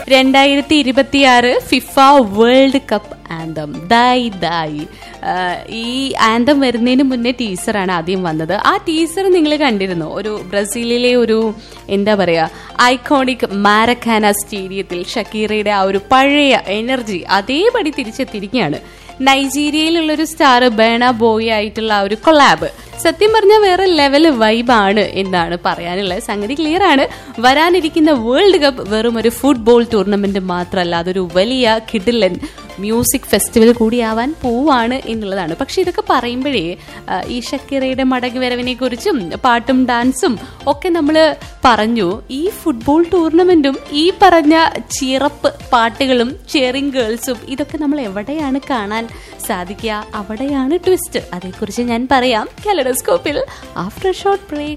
രണ്ടായിരത്തി ഇരുപത്തിയാറ് FIFA world cup anthem ദായ് ദായ് ആ, ഈ ആന്തം വരുന്നതിന് മുന്നേ ടീസറാണ് ആദ്യം വന്നത് ആ ടീസർ നിങ്ങൾ കണ്ടിരുന്നു ഒരു ബ്രസീലിലെ ഒരു എന്താ പറയാ ഐക്കോണിക് മാരക്കാന സ്റ്റേഡിയത്തിൽ ഷക്കീറയുടെ ആ ഒരു പഴയ എനർജി അതേപടി തിരിച്ചെത്തിയിരിക്കുകയാണ് നൈജീരിയയിലുള്ള ഒരു സ്റ്റാർ ബേണ ബോയ് ആയിട്ടുള്ള ആ ഒരു കൊളാബ് സത്യം പറഞ്ഞാൽ വേറെ ലെവൽ വൈബാണ് എന്നാണ് പറയാനുള്ളത് സംഗതി ക്ലിയർ ആണ് വരാനിരിക്കുന്ന വേൾഡ് കപ്പ് വെറും ഒരു ഫുട്ബോൾ ടൂർണമെന്റ് മാത്രമല്ല അതൊരു വലിയ കിഡിലൻ മ്യൂസിക് ഫെസ്റ്റിവൽ കൂടിയാവാൻ പോവാണ് എന്നുള്ളതാണ് പക്ഷെ ഇതൊക്കെ പറയുമ്പോഴേ ആ, ഈ ഷക്കീറയുടെ മടങ്ങി വരവിനെ കുറിച്ചും പാട്ടും ഡാൻസും ഒക്കെ നമ്മൾ പറഞ്ഞു ഈ ഫുട്ബോൾ ടൂർണമെന്റും ഈ പറഞ്ഞ ചിറപ്പ് പാട്ടുകളും ചെയറിംഗ് ഗേൾസും ഇതൊക്കെ നമ്മൾ എവിടെയാണ് കാണാൻ സാധിക്കുക അവിടെയാണ് ട്വിസ്റ്റ് അതേക്കുറിച്ച് ഞാൻ പറയാം കാലഡോസ്കോപ്പിൽ ആഫ്റ്റർ ഷോർട്ട് ബ്രേക്ക്